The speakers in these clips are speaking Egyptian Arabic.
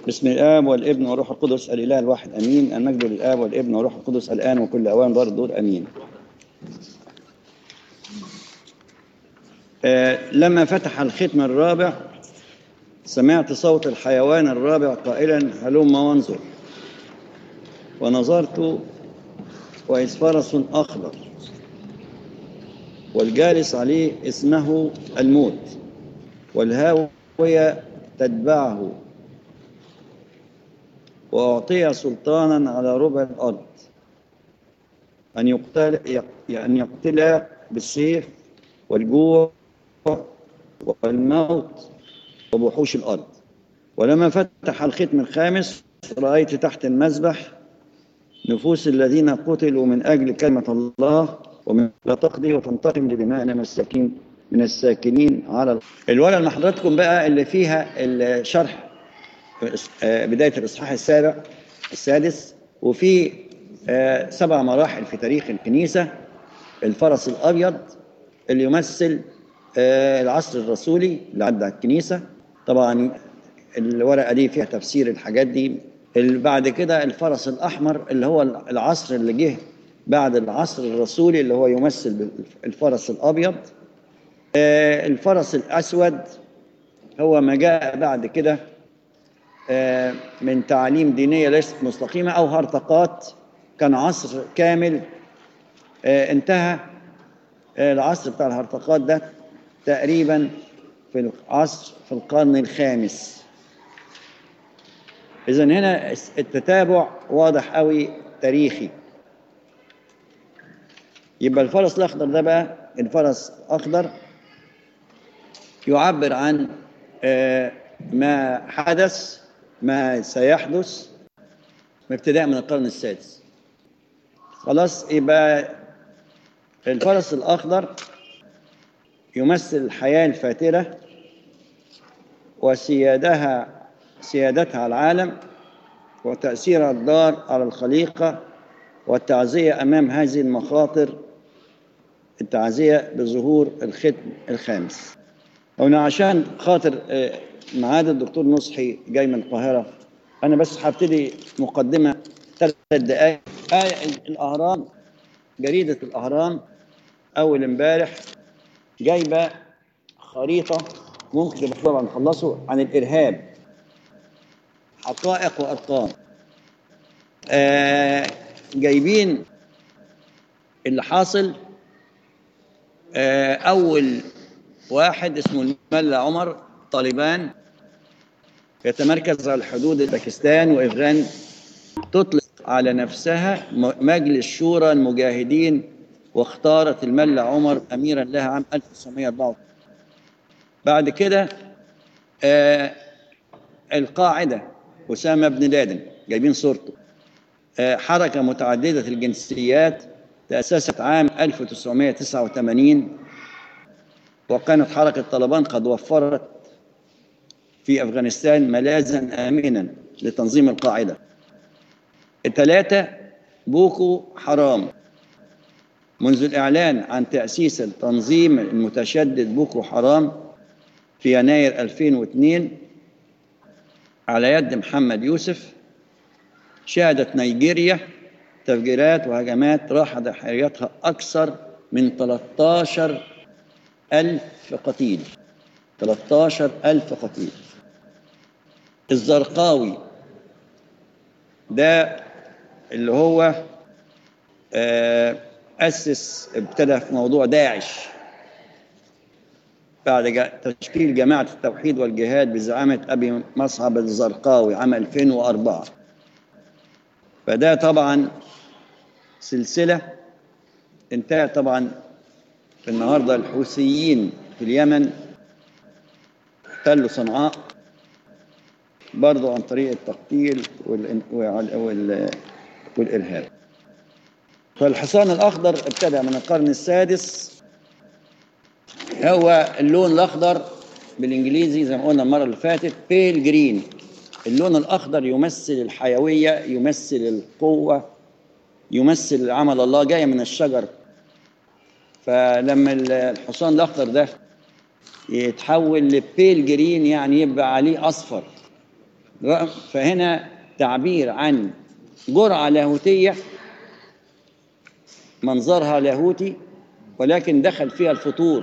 بسم الآب والابن والروح القدس الإله الواحد أمين المجد للآب والابن والروح القدس الآن وكل أوان دار الدور أمين آه لما فتح الختم الرابع سمعت صوت الحيوان الرابع قائلا هلم وانظر ونظرت وإذ فرس أخضر والجالس عليه اسمه الموت والهاوية تتبعه وأعطي سلطانا على ربع الأرض أن يقتل أن يقتل بالسيف والجوع والموت وبحوش الأرض ولما فتح الختم الخامس رأيت تحت المذبح نفوس الذين قتلوا من أجل كلمة الله ومن لا تقضي وتنتقم لدمائنا من الساكين من الساكنين على الورقة اللي حضراتكم بقى اللي فيها الشرح بداية الإصحاح السابع السادس وفي سبع مراحل في تاريخ الكنيسة الفرس الأبيض اللي يمثل العصر الرسولي اللي عدى على الكنيسة طبعا الورقة دي فيها تفسير الحاجات دي اللي بعد كده الفرس الأحمر اللي هو العصر اللي جه بعد العصر الرسولي اللي هو يمثل الفرس الأبيض الفرس الأسود هو ما جاء بعد كده من تعاليم دينية ليست مستقيمة أو هرطقات كان عصر كامل انتهى العصر بتاع الهرطقات ده تقريبا في العصر في القرن الخامس إذا هنا التتابع واضح قوي تاريخي يبقى الفرس الأخضر ده بقى الفرس الأخضر يعبر عن ما حدث ما سيحدث ابتداء من القرن السادس خلاص يبقى الفرس الأخضر يمثل الحياة الفاترة وسيادها سيادتها على العالم وتأثيرها الدار على الخليقة والتعزية أمام هذه المخاطر التعزية بظهور الختم الخامس هنا عشان خاطر معاد الدكتور نصحي جاي من القاهرة أنا بس هبتدي مقدمة ثلاث دقائق آية الأهرام جريدة الأهرام أول امبارح جايبة خريطة ممكن طبعا نخلصه عن الإرهاب حقائق وأرقام آه جايبين اللي حاصل آه أول واحد اسمه الملا عمر طالبان يتمركز على حدود باكستان وافغان تطلق على نفسها مجلس شورى المجاهدين واختارت الملا عمر اميرا لها عام 1904 بعد كده آه القاعده اسامه بن لادن جايبين صورته آه حركه متعدده الجنسيات تاسست عام 1989 وكانت حركة طالبان قد وفرت في أفغانستان ملاذا آمنا لتنظيم القاعدة الثلاثة بوكو حرام منذ الإعلان عن تأسيس التنظيم المتشدد بوكو حرام في يناير 2002 على يد محمد يوسف شهدت نيجيريا تفجيرات وهجمات راح ضحاياتها أكثر من 13 ألف قتيل 13 ألف قتيل الزرقاوي ده اللي هو أسس ابتدى في موضوع داعش بعد تشكيل جماعة التوحيد والجهاد بزعامة أبي مصعب الزرقاوي عام 2004 فده طبعا سلسلة انتهت طبعا في النهارده الحوثيين في اليمن احتلوا صنعاء برضه عن طريق التقتيل والإرهاب فالحصان الأخضر ابتدأ من القرن السادس هو اللون الأخضر بالإنجليزي زي ما قلنا المرة اللي فاتت بيل جرين اللون الأخضر يمثل الحيوية يمثل القوة يمثل عمل الله جاية من الشجر فلما الحصان الاخضر ده يتحول لبيل جرين يعني يبقى عليه اصفر فهنا تعبير عن جرعة لاهوتية منظرها لاهوتي ولكن دخل فيها الفطور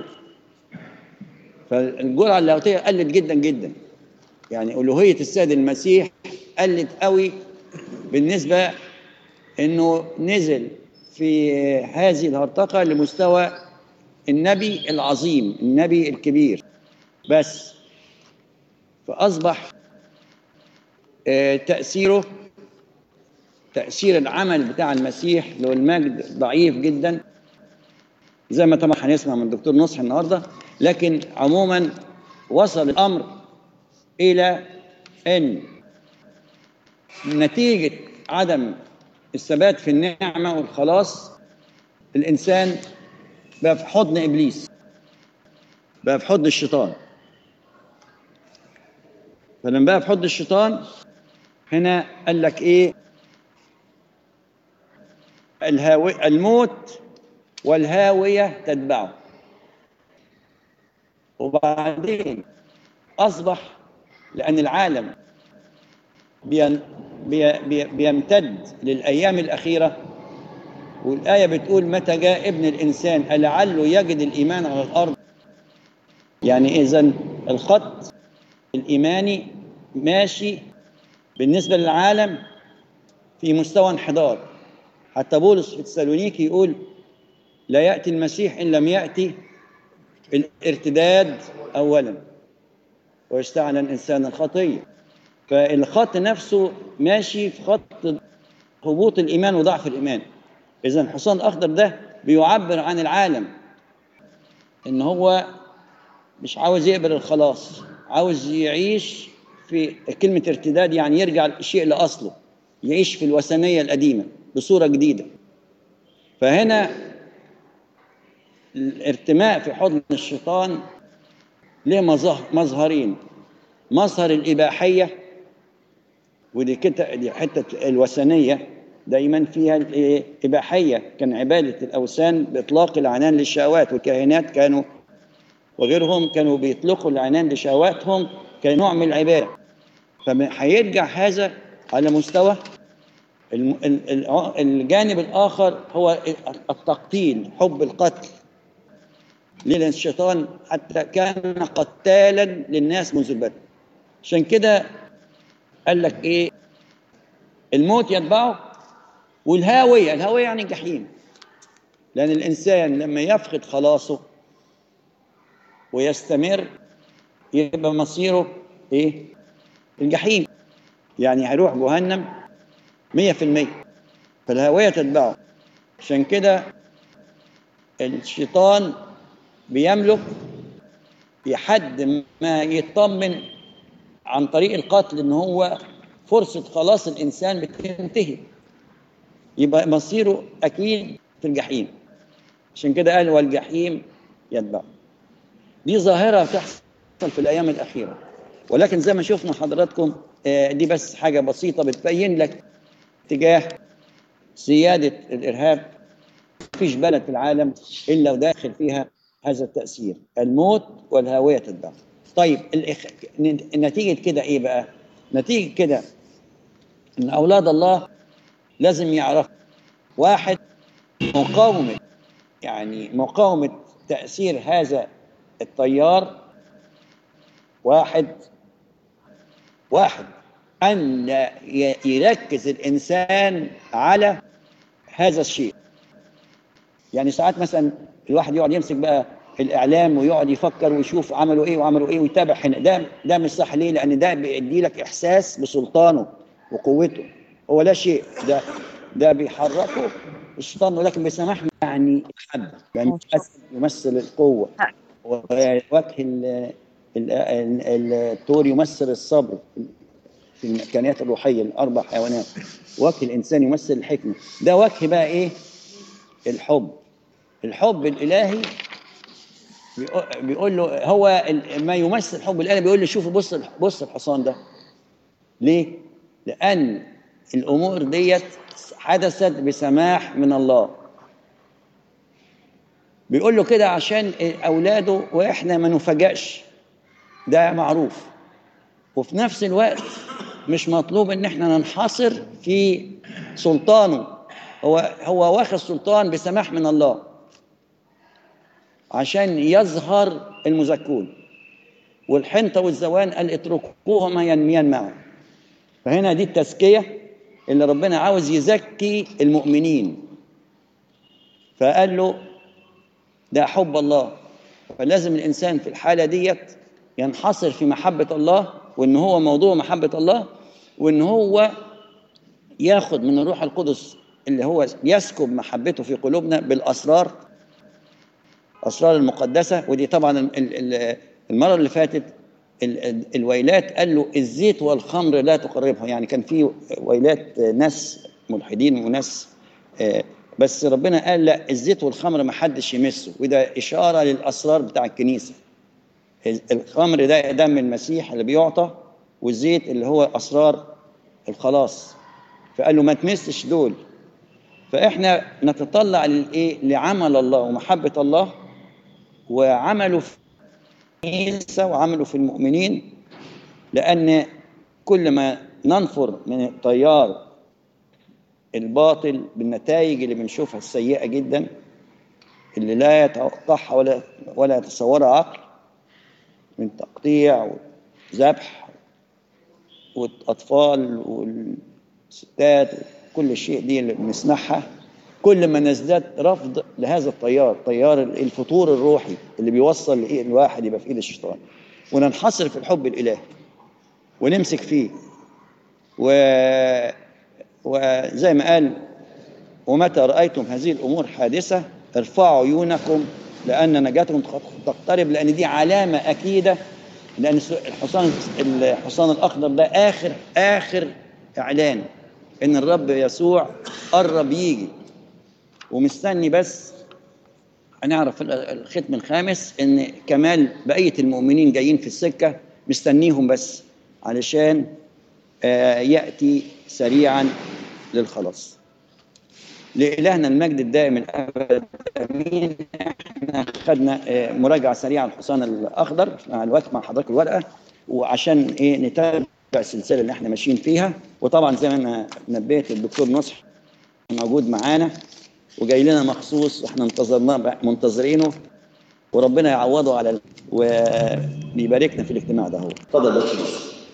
فالجرعة اللاهوتية قلت جدا جدا يعني ألوهية السيد المسيح قلت قوي بالنسبة انه نزل في هذه الهرطقة لمستوى النبي العظيم النبي الكبير بس فأصبح تأثيره تأثير العمل بتاع المسيح له المجد ضعيف جدا زي ما طبعا هنسمع من الدكتور نصح النهارده لكن عموما وصل الأمر إلى أن نتيجة عدم الثبات في النعمة والخلاص الإنسان بقى في حضن إبليس بقى في حضن الشيطان فلما بقى في حضن الشيطان هنا قال لك إيه الهاوي الموت والهاوية تتبعه وبعدين أصبح لأن العالم بين بي بي بيمتد للأيام الأخيرة والآية بتقول متى جاء ابن الإنسان ألعله يجد الإيمان على الأرض يعني إذا الخط الإيماني ماشي بالنسبة للعالم في مستوى انحدار حتى بولس في تسالونيكي يقول لا يأتي المسيح إن لم يأتي الارتداد أولا ويستعلن الإنسان الخطية فالخط نفسه ماشي في خط هبوط الإيمان وضعف الإيمان إذا الحصان الأخضر ده بيعبر عن العالم إن هو مش عاوز يقبل الخلاص عاوز يعيش في كلمة ارتداد يعني يرجع الشيء لأصله يعيش في الوثنية القديمة بصورة جديدة فهنا الارتماء في حضن الشيطان له مظهرين مظهر الإباحية ودي كده دي حتة الوثنية دايما فيها الإباحية كان عبادة الأوثان بإطلاق العنان للشهوات والكاهنات كانوا وغيرهم كانوا بيطلقوا العنان لشهواتهم كنوع من العبادة فهيرجع هذا على مستوى الجانب الآخر هو التقتيل حب القتل لأن الشيطان حتى كان قتالا للناس منذ البدء عشان كده قال لك إيه الموت يتبعه والهاوية الهاوية يعني الجحيم لأن الإنسان لما يفقد خلاصه ويستمر يبقى مصيره إيه الجحيم يعني هيروح جهنم مية في المية فالهوية تتبعه عشان كده الشيطان بيملك لحد ما يطمن عن طريق القتل ان هو فرصة خلاص الإنسان بتنتهي يبقى مصيره أكيد في الجحيم عشان كده قال والجحيم يتبعه دي ظاهرة تحصل في الأيام الأخيرة ولكن زي ما شفنا حضراتكم دي بس حاجة بسيطة بتبين لك اتجاه سيادة الإرهاب مفيش بلد في العالم إلا وداخل فيها هذا التأثير الموت والهاوية تتبع طيب الإخ... نتيجة كده إيه بقى نتيجة كده إن أولاد الله لازم يعرفوا واحد مقاومة يعني مقاومة تأثير هذا التيار واحد واحد أن يركز الإنسان على هذا الشيء يعني ساعات مثلا الواحد يقعد يمسك بقى الإعلام ويقعد يفكر ويشوف عملوا إيه وعملوا إيه ويتابع هنا ده ده مش صح ليه؟ لأن ده بيدي لك إحساس بسلطانه وقوته هو لا شيء ده ده بيحركه الشيطان ولكن بيسامح يعني حد يعني يمثل القوة وجه الطور يمثل الصبر في الامكانيات الروحيه الاربع حيوانات وجه الانسان يمثل الحكمه ده وجه بقى ايه الحب الحب الالهي بيقول له هو ما يمثل الحب الالهي بيقول له شوفوا بص بص الحصان ده ليه لان الامور ديت حدثت بسماح من الله بيقول له كده عشان اولاده واحنا ما نفاجئش ده معروف وفي نفس الوقت مش مطلوب ان احنا ننحصر في سلطانه هو هو واخد سلطان بسماح من الله عشان يظهر المزكون والحنطة والزوان قال اتركوهما ينميان معا فهنا دي التزكية اللي ربنا عاوز يزكي المؤمنين فقال له ده حب الله فلازم الإنسان في الحالة ديت ينحصر في محبة الله وإن هو موضوع محبة الله وإن هو ياخد من الروح القدس اللي هو يسكب محبته في قلوبنا بالأسرار أسرار المقدسة ودي طبعا ال- ال- المرة اللي فاتت ال- ال- الويلات قال له الزيت والخمر لا تقربها يعني كان في ويلات ناس ملحدين وناس آه، بس ربنا قال لا الزيت والخمر ما حدش يمسه وده إشارة للأسرار بتاع الكنيسة الخمر ده دم المسيح اللي بيعطى والزيت اللي هو أسرار الخلاص فقال له ما تمسش دول فإحنا نتطلع للإيه لعمل الله ومحبة الله وعمله في الكنيسة وعمله في المؤمنين لأن كل ما ننفر من التيار الباطل بالنتائج اللي بنشوفها السيئة جدا اللي لا يتوقعها ولا ولا يتصورها عقل من تقطيع وذبح والأطفال والستات كل شيء دي اللي بنسمعها كل ما نزداد رفض لهذا التيار تيار الفطور الروحي اللي بيوصل لإيه الواحد يبقى في ايد الشيطان وننحصر في الحب الإلهي ونمسك فيه و... وزي ما قال ومتى رأيتم هذه الأمور حادثة ارفعوا عيونكم لأن نجاتكم تقترب لأن دي علامة أكيدة لأن الحصان الحصان الأخضر ده آخر آخر إعلان إن الرب يسوع قرب يجي ومستني بس هنعرف الختم الخامس إن كمال بقية المؤمنين جايين في السكة مستنيهم بس علشان آه يأتي سريعا للخلاص لإلهنا المجد الدائم الأبد أمين احنا خدنا آه مراجعة سريعة على الحصان الأخضر مع الوقت مع حضرتك الورقة وعشان إيه نتابع السلسلة اللي احنا ماشيين فيها وطبعا زي ما أنا نبهت الدكتور نصح موجود معانا وجاي لنا مخصوص واحنا انتظرناه منتظرينه وربنا يعوضه على ال... وبيباركنا في الاجتماع ده هو اتفضل يا دكتور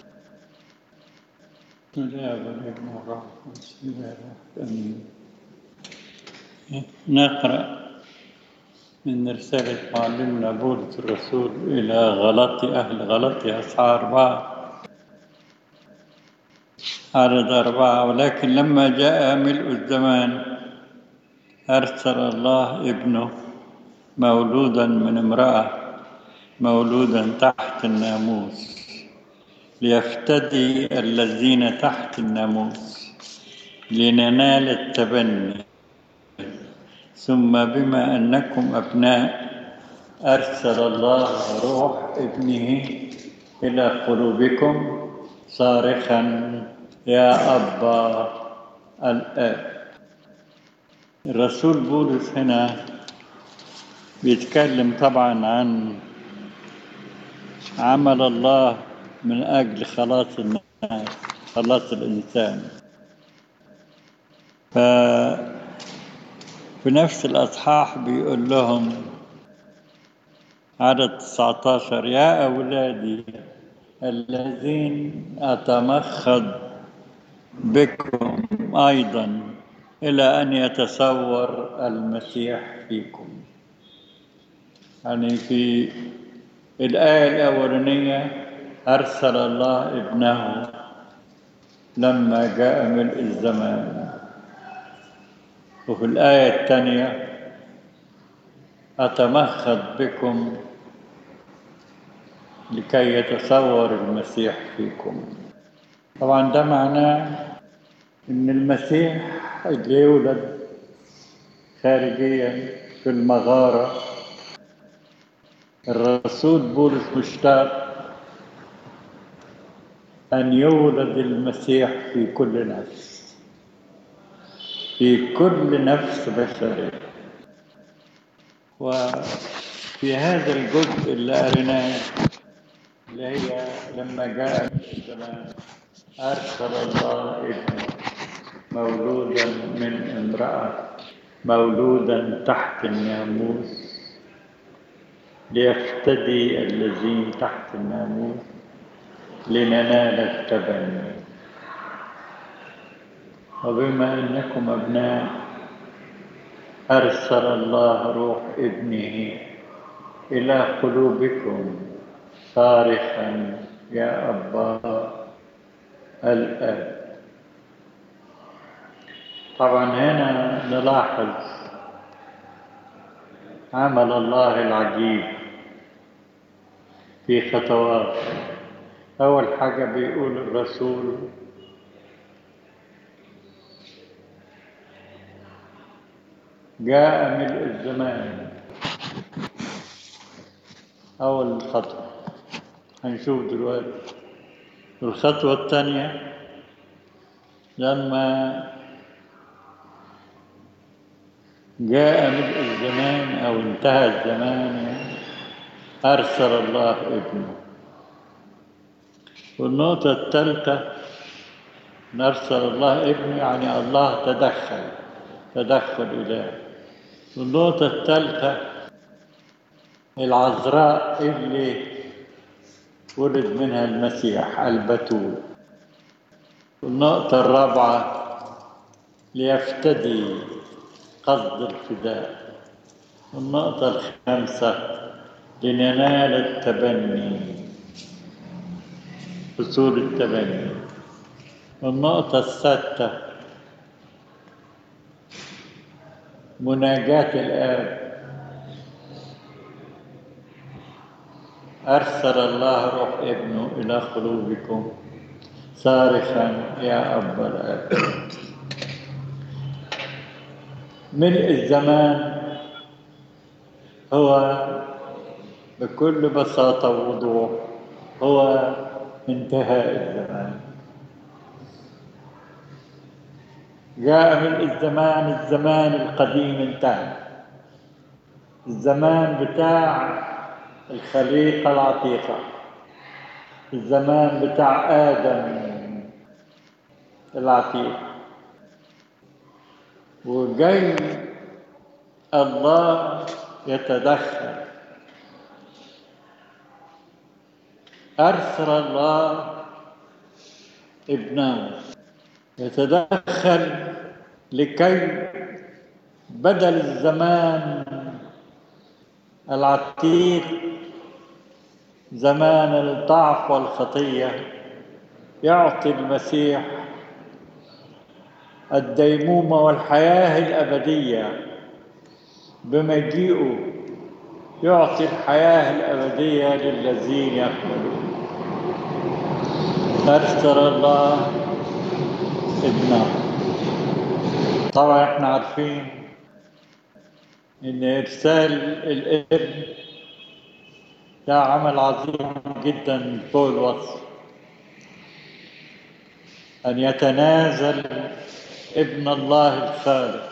بسم الله والابن والروح بسم الله الرحمن نقرأ من رسالة معلمنا بولس الرسول إلى غلطي أهل غلطي أصحاب أربعة عدد أربعة ولكن لما جاء ملء الزمان أرسل الله ابنه مولودا من امرأة مولودا تحت الناموس ليفتدي الذين تحت الناموس لننال التبني ثم بما أنكم أبناء أرسل الله روح ابنه إلى قلوبكم صارخا يا أبا الآب الرسول بولس هنا بيتكلم طبعا عن عمل الله من أجل خلاص الناس خلاص الإنسان ف في نفس الأصحاح بيقول لهم عدد 19 يا أولادي الذين أتمخض بكم أيضا إلى أن يتصور المسيح فيكم يعني في الآية الأولانية أرسل الله ابنه لما جاء ملء الزمان وفي الآية الثانية أتمخض بكم لكي يتصور المسيح فيكم طبعا ده معناه ان المسيح اللي يولد خارجيا في المغارة الرسول بولس مشتاق أن يولد المسيح في كل نفس في كل نفس بشرية وفي هذا الجزء اللي قريناه اللي هي لما جاء الزمان أرسل الله ابنه مولودا من امرأة مولودا تحت الناموس ليفتدي الذين تحت الناموس لننال التبني وبما انكم ابناء ارسل الله روح ابنه الى قلوبكم صارخا يا ابا الاب طبعا هنا نلاحظ عمل الله العجيب في خطوات أول حاجة بيقول الرسول جاء ملء الزمان أول خطوة هنشوف دلوقتي الخطوة الثانية لما جاء ملء الزمان أو انتهى الزمان أرسل الله ابنه والنقطة الثالثة نرسل الله ابنه يعني الله تدخل تدخل إلهي والنقطة الثالثة العذراء اللي ولد منها المسيح البتول والنقطة الرابعة ليفتدي قصد الفداء والنقطة الخامسة لننال التبني حصول التبني والنقطة السادسة مناجاة الآب أرسل الله روح ابنه إلى قلوبكم صارخا يا أب الآب ملء الزمان هو بكل بساطة ووضوح هو انتهاء الزمان جاء ملء الزمان الزمان القديم انتهى الزمان بتاع الخليقة العتيقة الزمان بتاع آدم العتيق وجاي الله يتدخل أرسل الله ابنه يتدخل لكي بدل الزمان العتيق زمان الضعف والخطية يعطي المسيح الديمومة والحياة الأبدية بمجيئه يعطي الحياة الأبدية للذين يقبلون أرسل الله ابنه طبعا احنا عارفين ان ارسال الابن ده عمل عظيم جدا فوق الوصف ان يتنازل ابن الله الخالق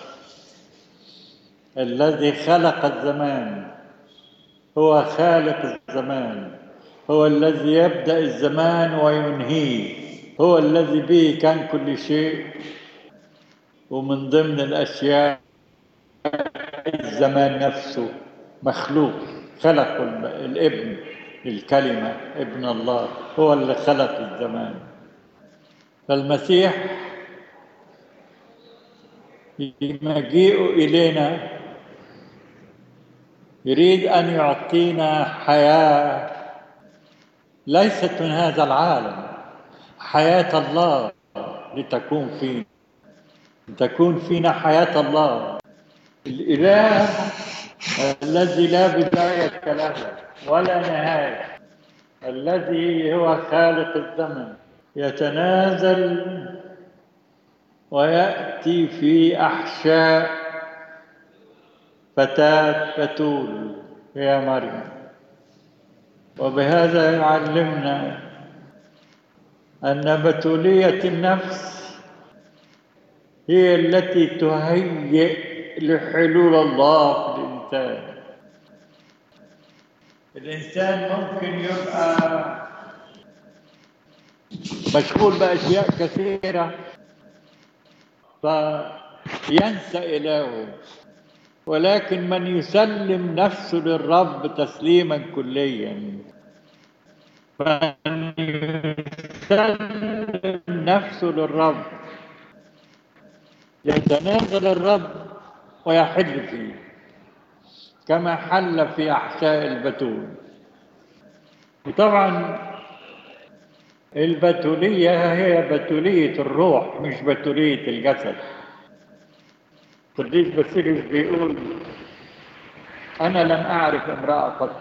الذي خلق الزمان هو خالق الزمان هو الذي يبدا الزمان وينهيه هو الذي به كان كل شيء ومن ضمن الاشياء الزمان نفسه مخلوق خلق الابن الكلمه ابن الله هو اللي خلق الزمان فالمسيح مجيئه الينا يريد ان يعطينا حياه ليست من هذا العالم حياه الله لتكون فينا تكون فينا حياه الله الاله الذي لا بدايه له ولا نهايه الذي هو خالق الزمن يتنازل وياتي في احشاء فتاه بتول هي مريم وبهذا يعلمنا ان بتوليه النفس هي التي تهيئ لحلول الله في الانسان الانسان ممكن يبقى مشغول بأشياء كثيرة فينسى إلهه ولكن من يسلم نفسه للرب تسليما كليا من يسلم نفسه للرب يتنازل الرب ويحل فيه كما حل في أحشاء البتول وطبعا البتولية هي بتولية الروح مش بتولية الجسد قديس باسيليوس بيقول أنا لم أعرف امرأة قط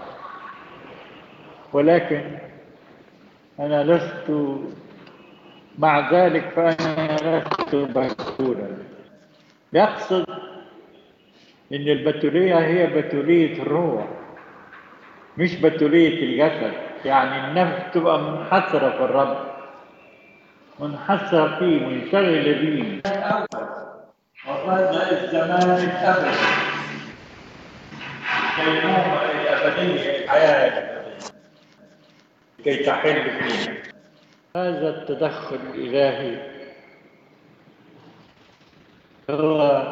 ولكن أنا لست مع ذلك فأنا لست بتولا يقصد إن البتولية هي بتولية الروح مش بتولية الجسد يعني النفس تبقى منحصرة في الرب منحصرة فيه منشغلة بيه وفضل الزمان الأبد كينومة الأبدية الحياة الأبدية كي تحل فيها هذا التدخل الإلهي هو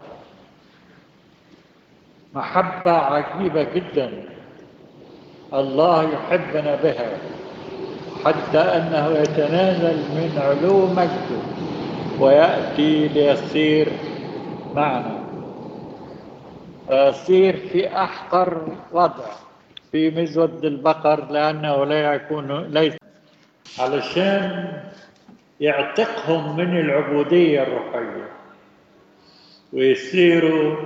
محبة عجيبة جدا الله يحبنا بها حتى أنه يتنازل من علو مجده ويأتي ليصير معنا ويصير في أحقر وضع في مزود البقر لأنه لا يكون ليس علشان يعتقهم من العبودية الروحية ويصيروا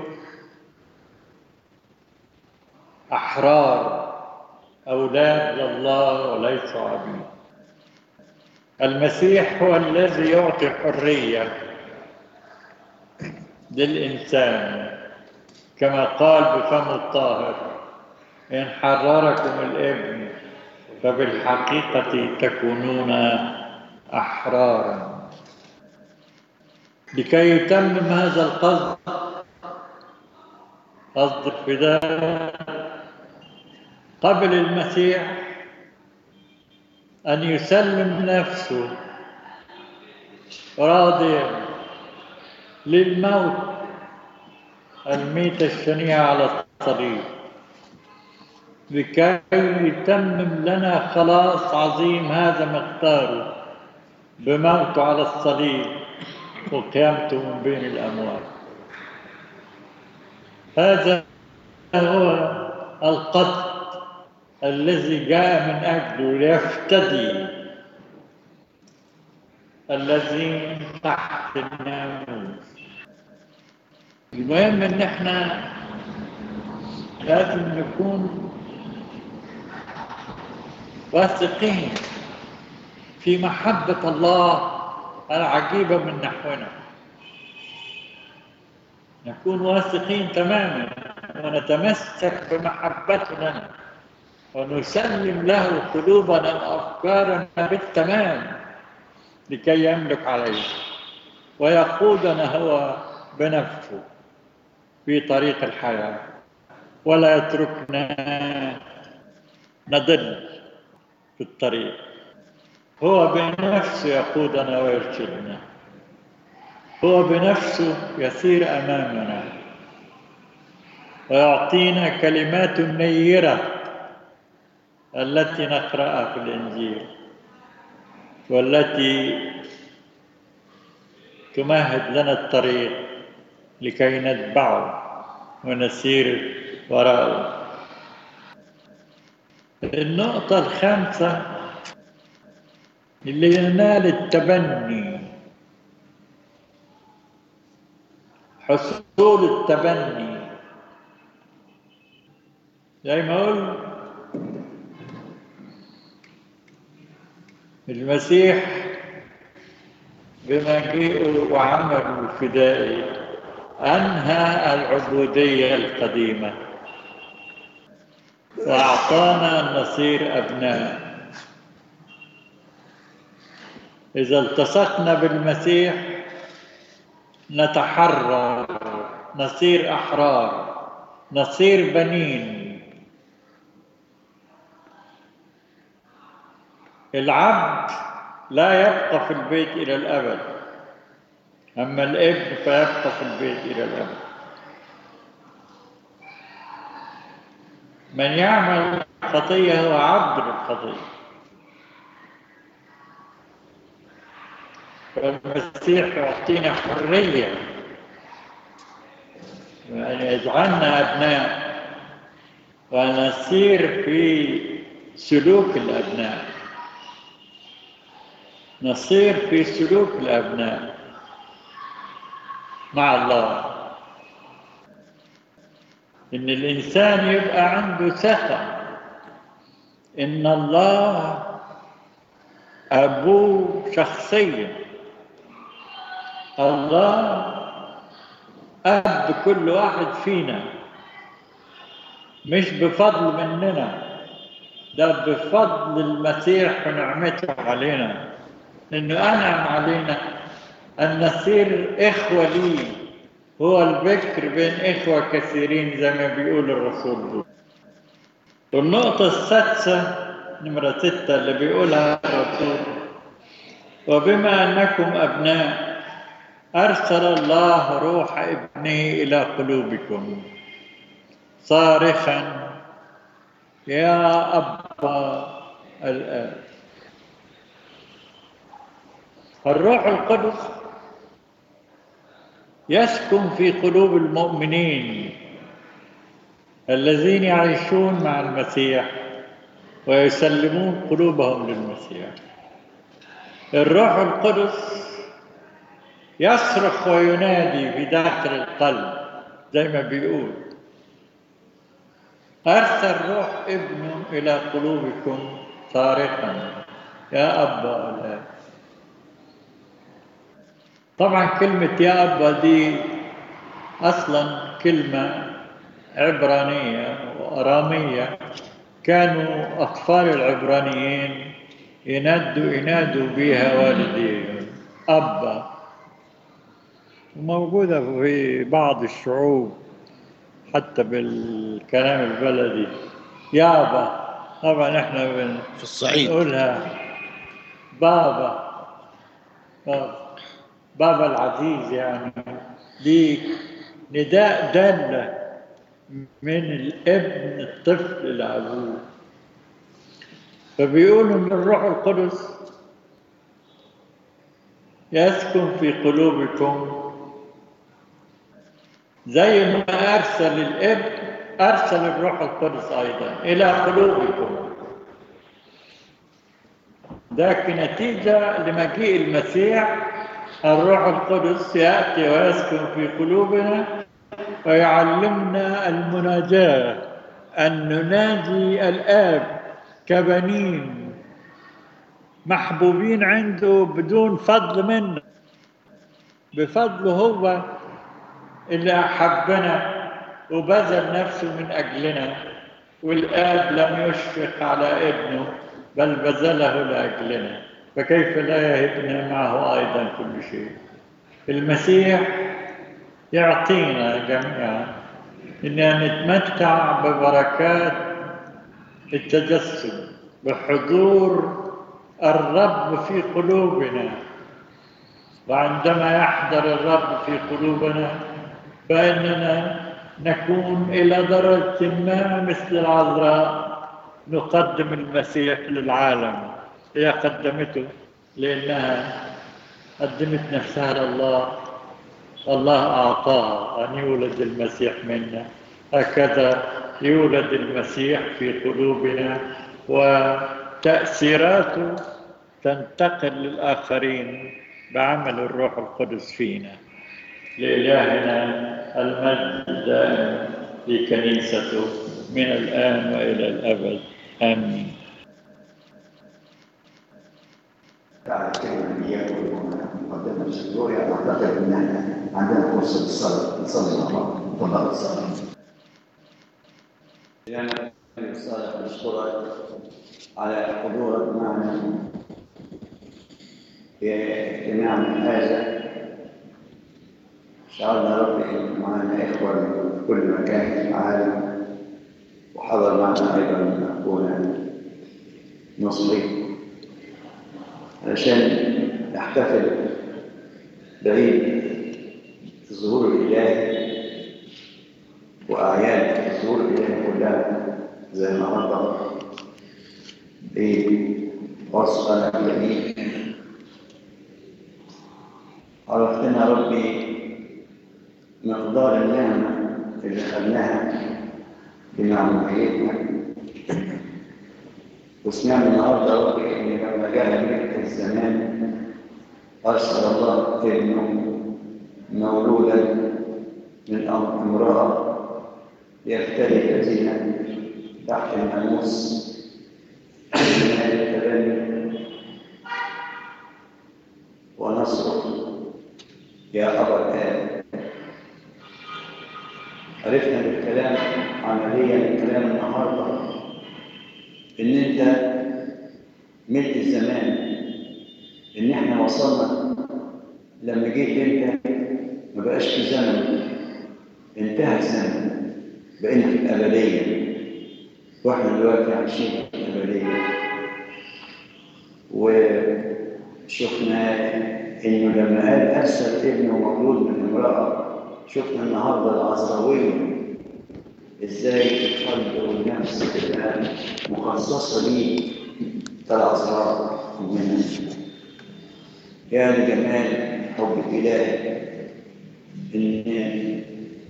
أحرار أولاد لله وليسوا عبيد المسيح هو الذي يعطي حرية للإنسان كما قال بفم الطاهر إن حرركم الابن فبالحقيقة تكونون أحرارا لكي يتمم هذا القصد قصد الفداء قبل المسيح أن يسلم نفسه راضيا للموت الميتة الشنيعة على الصليب لكي يتمم لنا خلاص عظيم هذا مقداره بموته على الصليب وقيامته من بين الأموات هذا هو القتل الذي جاء من أجله ليفتدي الذين تحت الناموس المهم ان احنا لازم نكون واثقين في محبة الله العجيبة من نحونا نكون واثقين تماما ونتمسك بمحبته لنا ونسلم له قلوبنا وأفكارنا بالتمام لكي يملك علينا ويقودنا هو بنفسه في طريق الحياة ولا يتركنا نضل في الطريق هو بنفسه يقودنا ويرشدنا هو بنفسه يسير أمامنا ويعطينا كلمات نيرة التي نقرأها في الإنجيل والتي تمهد لنا الطريق لكي نتبعه ونسير وراءه النقطة الخامسة اللي ينال التبني حصول التبني زي ما قلت المسيح بمجيئه وعمله الفدائي أنهى العبودية القديمة وأعطانا أن نصير أبناء إذا التصقنا بالمسيح نتحرر نصير أحرار نصير بنين العبد لا يبقى في البيت إلى الأبد أما الابن فيبقى في البيت إلى الأبد من يعمل خطية هو عبد للخطية فالمسيح يعطينا حرية يعني يجعلنا أبناء ونسير في سلوك الأبناء نصير في سلوك الأبناء مع الله إن الإنسان يبقى عنده ثقة إن الله أبوه شخصيا الله أب كل واحد فينا مش بفضل مننا ده بفضل المسيح ونعمته علينا انه انعم علينا ان نصير اخوه لي هو البكر بين اخوه كثيرين زي ما بيقول الرسول والنقطه السادسه نمره سته اللي بيقولها الرسول وبما انكم ابناء ارسل الله روح ابنه الى قلوبكم صارخا يا ابا الاب الروح القدس يسكن في قلوب المؤمنين الذين يعيشون مع المسيح ويسلمون قلوبهم للمسيح الروح القدس يصرخ وينادي في داخل القلب زي ما بيقول أرسل روح ابنه إلى قلوبكم صارخا يا أبا الآب طبعا كلمة يا أبا دي أصلا كلمة عبرانية وأرامية كانوا أطفال العبرانيين ينادوا ينادوا بها والديهم أبا وموجودة في بعض الشعوب حتى بالكلام البلدي يابا طبعا احنا بن... في الصعيد نقولها بابا بابا بابا العزيز يعني دي نداء دالة من الابن الطفل لأبوه فبيقولوا ان الروح القدس يسكن في قلوبكم زي ما ارسل الابن ارسل الروح القدس ايضا الى قلوبكم ذاك نتيجه لمجيء المسيح الروح القدس ياتي ويسكن في قلوبنا ويعلمنا المناجاه ان نناجي الاب كبنين محبوبين عنده بدون فضل منه بفضله هو اللي أحبنا وبذل نفسه من أجلنا والآب لم يشفق على ابنه بل بذله لأجلنا فكيف لا يهبنا معه أيضا كل شيء المسيح يعطينا جميعا إننا نتمتع ببركات التجسد بحضور الرب في قلوبنا وعندما يحضر الرب في قلوبنا فإننا نكون إلى درجة ما مثل العذراء نقدم المسيح للعالم هي قدمته لأنها قدمت نفسها لله الله أعطاها أن يولد المسيح منا هكذا يولد المسيح في قلوبنا وتأثيراته تنتقل للآخرين بعمل الروح القدس فينا لإلهنا المجد دائم في كنيسته من الآن وإلى الأبد آمين بعد كلمة إياكم مقدمة السوريا أعتقد إن إحنا عندنا فرصة للصلاة نصلي مع بعض تفضل الصلاة يعني الصالح نشكرك على حضورك معنا في اجتماعنا هذا شعرنا ربي إن معنا إخوة من كل مكان في العالم وحضر معنا أيضا أخونا نصري علشان نحتفل بعيد الظهور الإلهي وأعياد الظهور الإلهي كلها زي النهارده عيد قرص أنا الجميل عرفتنا ربي مقدار النعمة اللي خدناها بمعموديتنا وسمعنا النهارده ربي ان لما جاء ملك الزمان ارسل الله ابنه مولودا من امراه ليفتدي الذين تحت الناموس من التبني ونصره يا ابا الاب عرفنا بالكلام عمليا الكلام النهارده ان انت ملك الزمان ان احنا وصلنا لما جيت انت ما بقاش في زمن انتهى الزمن بقينا في الابديه واحنا دلوقتي عايشين في الابديه وشفنا انه لما قال ارسل ابنه مولود من امراه شفنا النهارده العذراويه ازاي القلب والنفس تبقى مخصصه ليه كالعذراء منها يا لجمال حب الإله إن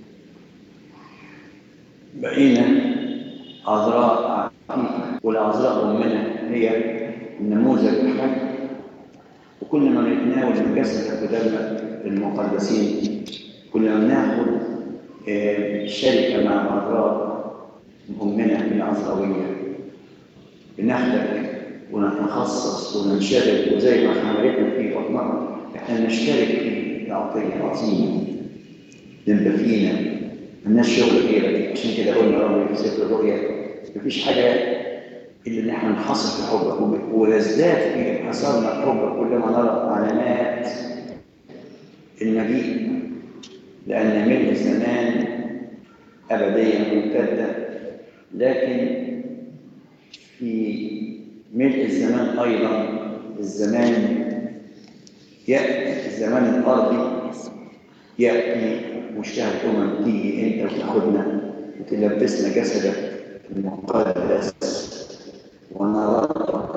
بقينا عذراء عقيقة والعذراء أمنا هي النموذج الحي وكل ما نتناول من جسدك ودمك المقدسين كل ما ناخد شركة مع العذراء أمنا العذراوية بنحتك ونتخصص وننشرك وزي ما حملتنا في بطنها احنا نشترك في العطية عظيمة نبقى فينا مالناش شغل غيرك عشان كده قلنا ربي في سفر الرؤيا مفيش حاجة إلا إن احنا نحصل في حبك ونزداد في حصلنا حبك كلما نرى علامات المجيء لأن ملء الزمان أبديا ممتدة لكن في ملء الزمان أيضا الزمان يأتي الزمان الأرضي يأتي مشتهى الأمم تيجي أنت وتاخدنا وتلبسنا جسدك المقدس ونراك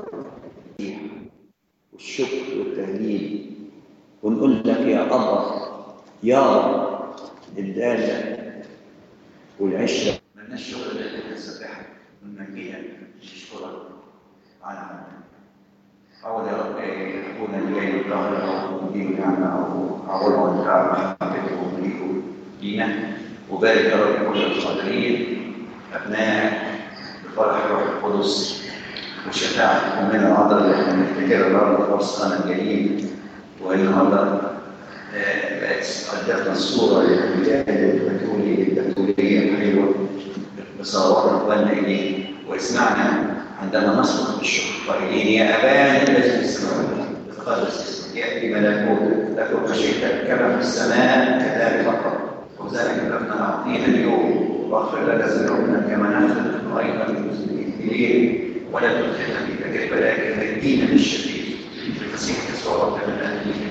والشكر والتهليل ونقول لك يا أبا يا رب الدالة والعشرة مالناش شغل إلا نسبحك ونمجيها نشكرك على عملك عوض يا رب يكون الليل ظهره ودين نعمه عوضا على محبته ومليكه لينا وبارك يا رب كل القادرين ابناء بفرح روح القدس وشفاعة أمنا العذراء اللي احنا بنفتكرها النهارده في وسطنا الجليل والنهارده بقت قدمنا الصورة للمجاهد البتولي البتولية الحلوة بصلوات ربنا إليه واسمعنا عندما نصرخ بالشكر قائلين يا أبانا الذي في السماوات تقدس اسمك يأتي ملكوتك تكن مشيئتك كما في السماء كذلك فقط وذلك لنا أعطينا اليوم واغفر لنا ذنوبنا كما نغفر أيضا المسلمين إليه ولا تدخلنا في تجربة لكن نجينا من الشرير في المسيح يسوع ربنا